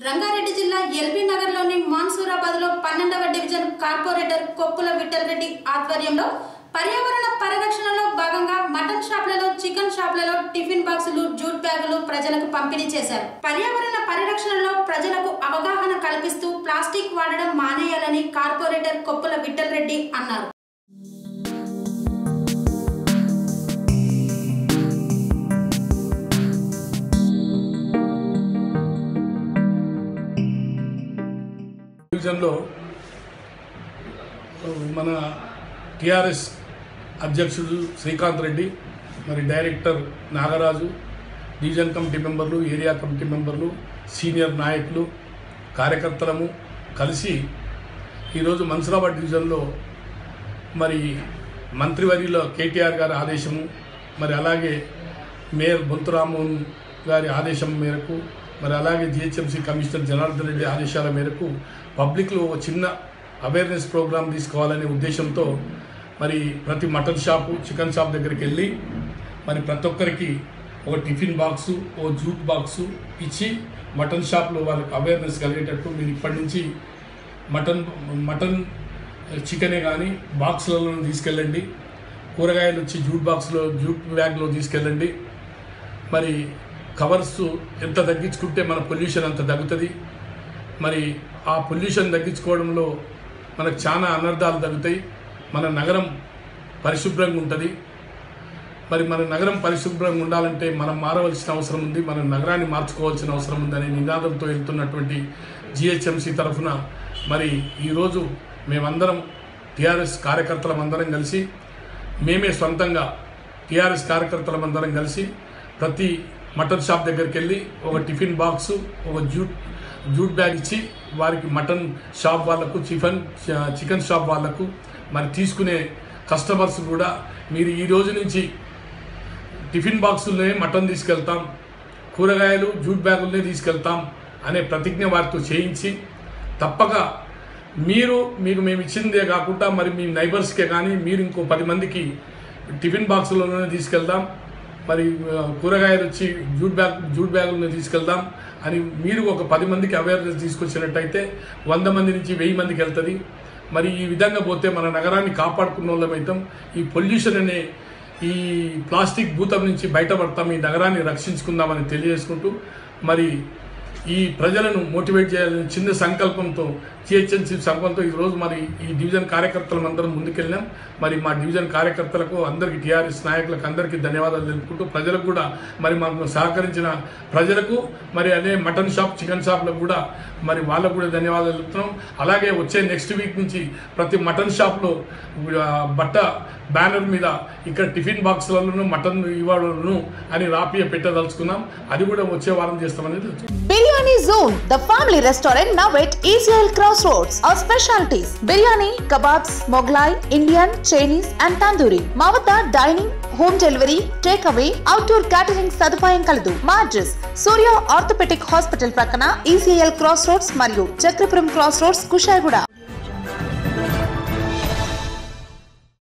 రంగారెడ్డి జిల్లా ఎల్బీ నగర్ లోని మాన్సూరాబాద్ లో పన్నెండవ డివిజన్ కార్పొరేటర్ కొప్పుల విఠల్ రెడ్డి ఆధ్వర్యంలో పర్యావరణ పరిరక్షణలో భాగంగా మటన్ షాపులలో చికెన్ షాపులలో టిఫిన్ బాక్సులు జూట్ బ్యాగులు ప్రజలకు పంపిణీ చేశారు పర్యావరణ పరిరక్షణలో ప్రజలకు అవగాహన కల్పిస్తూ ప్లాస్టిక్ వాడడం మానేయాలని కార్పొరేటర్ కొప్పుల విఠల్ రెడ్డి అన్నారు డివిజన్లో మన టిఆర్ఎస్ అధ్యక్షుడు శ్రీకాంత్ రెడ్డి మరి డైరెక్టర్ నాగరాజు డివిజన్ కమిటీ మెంబర్లు ఏరియా కమిటీ మెంబర్లు సీనియర్ నాయకులు కార్యకర్తలము కలిసి ఈరోజు మన్సూరాబాద్ డివిజన్లో మరి మంత్రివర్యుల కేటీఆర్ గారి ఆదేశము మరి అలాగే మేయర్ బొంతురామోహన్ గారి ఆదేశం మేరకు మరి అలాగే జిహెచ్ఎంసీ కమిషనర్ జనార్దన్ రెడ్డి ఆదేశాల మేరకు పబ్లిక్లో ఒక చిన్న అవేర్నెస్ ప్రోగ్రామ్ తీసుకోవాలనే ఉద్దేశంతో మరి ప్రతి మటన్ షాపు చికెన్ షాప్ దగ్గరికి వెళ్ళి మరి ప్రతి ఒక్కరికి ఒక టిఫిన్ బాక్సు ఓ జూట్ బాక్సు ఇచ్చి మటన్ షాప్లో వాళ్ళకి అవేర్నెస్ కలిగేటట్టు మీరు ఇప్పటి నుంచి మటన్ మటన్ చికెనే కానీ బాక్సులలో తీసుకెళ్ళండి కూరగాయలు వచ్చి జూట్ బాక్స్లో జూట్ బ్యాగ్లో తీసుకెళ్ళండి మరి కవర్స్ ఎంత తగ్గించుకుంటే మన పొల్యూషన్ అంత తగ్గుతుంది మరి ఆ పొల్యూషన్ తగ్గించుకోవడంలో మనకు చాలా అనర్థాలు తగ్గుతాయి మన నగరం పరిశుభ్రంగా ఉంటుంది మరి మన నగరం పరిశుభ్రంగా ఉండాలంటే మనం మారవలసిన అవసరం ఉంది మన నగరాన్ని మార్చుకోవాల్సిన అవసరం ఉందనే నినాదంతో వెళ్తున్నటువంటి జిహెచ్ఎంసీ తరఫున మరి ఈరోజు మేమందరం టీఆర్ఎస్ కార్యకర్తలం అందరం కలిసి మేమే సొంతంగా టీఆర్ఎస్ కార్యకర్తలం అందరం కలిసి ప్రతి మటన్ షాప్ దగ్గరికి వెళ్ళి ఒక టిఫిన్ బాక్సు ఒక జూట్ జూట్ బ్యాగ్ ఇచ్చి వారికి మటన్ షాప్ వాళ్ళకు చికెన్ చికెన్ షాప్ వాళ్ళకు మరి తీసుకునే కస్టమర్స్ కూడా మీరు ఈ రోజు నుంచి టిఫిన్ బాక్సులనే మటన్ తీసుకెళ్తాం కూరగాయలు జూట్ బ్యాగులనే తీసుకెళ్తాం అనే ప్రతిజ్ఞ వారితో చేయించి తప్పక మీరు మీకు మేము ఇచ్చిందే కాకుండా మరి మీ నైబర్స్కే కానీ మీరు ఇంకో పది మందికి టిఫిన్ బాక్సులలోనే తీసుకెళ్దాం మరి ఆ, కూరగాయలు వచ్చి జూట్ బ్యాగ్ జూట్ బ్యాగులను తీసుకెళ్దాం అని మీరు ఒక పది మందికి అవేర్నెస్ తీసుకొచ్చినట్టయితే వంద మంది నుంచి వెయ్యి మందికి వెళ్తుంది మరి ఈ విధంగా పోతే మన నగరాన్ని కాపాడుకున్న వాళ్ళమైతాం ఈ పొల్యూషన్ అనే ఈ ప్లాస్టిక్ భూతం నుంచి బయటపడతాం ఈ నగరాన్ని రక్షించుకుందామని తెలియజేసుకుంటూ మరి ఈ ప్రజలను మోటివేట్ చేయాలని చిన్న సంకల్పంతో జిహెచ్ఎంసీ సంకల్పంతో ఈరోజు మరి ఈ డివిజన్ కార్యకర్తలం అందరం ముందుకెళ్ళాం మరి మా డివిజన్ కార్యకర్తలకు అందరికీ టీఆర్ఎస్ నాయకులకు అందరికీ ధన్యవాదాలు తెలుపుకుంటూ ప్రజలకు కూడా మరి మాకు సహకరించిన ప్రజలకు మరి అదే మటన్ షాప్ చికెన్ షాప్లకు కూడా మరి వాళ్ళకు కూడా ధన్యవాదాలు తెలుపుతున్నాం అలాగే వచ్చే నెక్స్ట్ వీక్ నుంచి ప్రతి మటన్ షాప్లో ఆ, బట్ట బ్యానర్ మీద ఇక్కడ టిఫిన్ బాక్స్లలోనూ మటన్ ఇవ్వడను అని రాపియ పెట్టదలుచుకున్నాం అది కూడా వచ్చే వారం చేస్తామని తెలుసు biryani zone the family restaurant now at ఈజ్రాయల్ cross roads our specialities biryani kebabs Mughlai Indian Chinese and tandoori మా వద్ద dining home delivery take away outdoor catering సదుపాయం కలదు మా అడ్రస్ సూర్య ఆర్థోపెటిక్ హాస్పిటల్ ప్రక్కన ఈసీఎల్ క్రాస్ రోడ్స్ మరియు చక్రపురం క్రాస్ రోడ్స్ కుషాయిగూడ